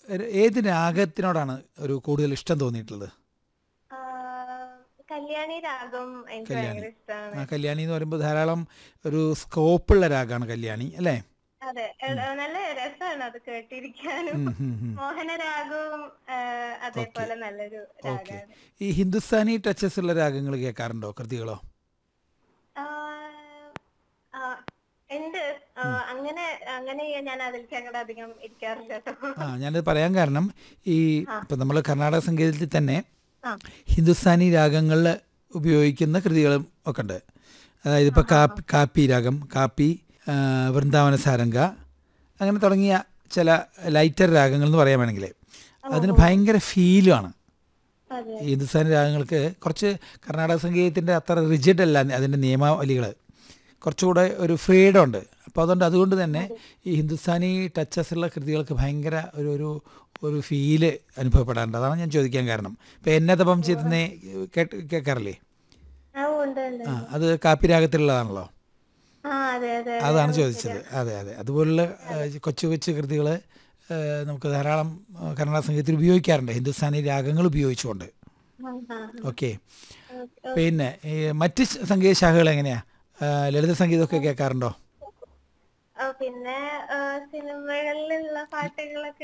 ഒരു- ഏത് രാഗത്തിനോടാണ് ഒരു കൂടുതൽ ഇഷ്ടം തോന്നിയിട്ടുള്ളത് ആ, കല്യാണി രാഗം എനിക്ക് കല്യാണി. ഭയങ്കര ഇഷ്ടമാണ് ആ കല്യാണി എന്ന് പറയുമ്പോൾ ധാരാളം ഒരു സ്കോപ്പുള്ള രാഗമാണ് കല്യാണി അല്ലേ അതെ എ- നല്ല രസമാണ് അത് കേട്ടിരിക്കാനും ഉം, ഉം, ഉം. മോഹനരാഗവും ആ, അതേപോലെ നല്ലൊരു ഓക്കെ രാഗമാണ് ഈ ഹിന്ദുസ്ഥാനി ടച്ചസ് ഉള്ള രാഗങ്ങൾ കേൾക്കാറുണ്ടോ കൃതികളോ ആ, ആ, ഉണ്ട് ആ, അങ്ങനെ അങ്ങനെ ഞാൻ അതിലേക്ക് അങ്ങോട്ട് അധികം ഇരിക്കാറില്ല കേട്ടോ ആ ഞാനത് പറയാൻ കാരണം ഈ ഇപ്പം നമ്മൾ കർണാടക സംഗീതത്തിൽ തന്നെ ആ. ഹിന്ദുസ്ഥാനി രാഗങ്ങളിൽ ഉപയോഗിക്കുന്ന കൃതികളും ഒക്കെ ഉണ്ട് അതായത് ഇപ്പോൾ കാപ്പി കാപ്പി രാഗം കാപ്പി ആ, വൃന്ദാവന സാരംഗ അങ്ങനെ തുടങ്ങിയ ചില ലൈറ്റർ രാഗങ്ങൾ എന്ന് പറയാൻ വേണമെങ്കിൽ അതിന് ഭയങ്കര ഫീലുമാണ് അതെ ഈ ഹിന്ദുസ്ഥാനി രാഗങ്ങൾക്ക് കുറച്ച് കർണാടക സംഗീതത്തിൻ്റെ അത്ര റിജിഡ് അല്ല അതിൻ്റെ നിയമാവലികൾ കുറച്ചുകൂടെ ഒരു ഫ്രീഡം ഉണ്ട് അപ്പോൾ അതുകൊണ്ട് അതുകൊണ്ട് തന്നെ ഈ ഹിന്ദുസ്ഥാനി ടച്ചസ് ഉള്ള കൃതികൾക്ക് ഭയങ്കര ഒരു ഒരു ഒരു ഫീല് അനുഭവപ്പെടാറുണ്ട് അതാണ് ഞാൻ ചോദിക്കാൻ കാരണം ഇപ്പോൾ എന്നെ തപം ചെയ്തെന്നേ കേട്ട് കേൾക്കാറില്ലേ ആ ഉണ്ട് ഉണ്ട് ആ അത് കാപ്പി രാഗത്തിലുള്ളതാണല്ലോ ആ അതെ അതെ അതാണ് ചോദിച്ചത് അതെ അതെ അതുപോലുള്ള ആ, കൊച്ചു കൊച്ചു കൃതികൾ നമുക്ക് ധാരാളം ആ, കർണാടക സംഗീതത്തിൽ ഉപയോഗിക്കാറുണ്ട് ഹിന്ദുസ്ഥാനി രാഗങ്ങൾ ഉപയോഗിച്ചുകൊണ്ട് ആ, ആ, ഓക്കെ ആ. പിന്നെ ഈ മറ്റ് ശ- സംഗീത ശാഖകൾ എങ്ങനെയാ ആ, ലളിത സംഗീതമൊക്കെ കേൾക്കാറുണ്ടോ ആ, പിന്നെ ആ, സിനിമകളിലുള്ള പാട്ടുകളൊക്കെ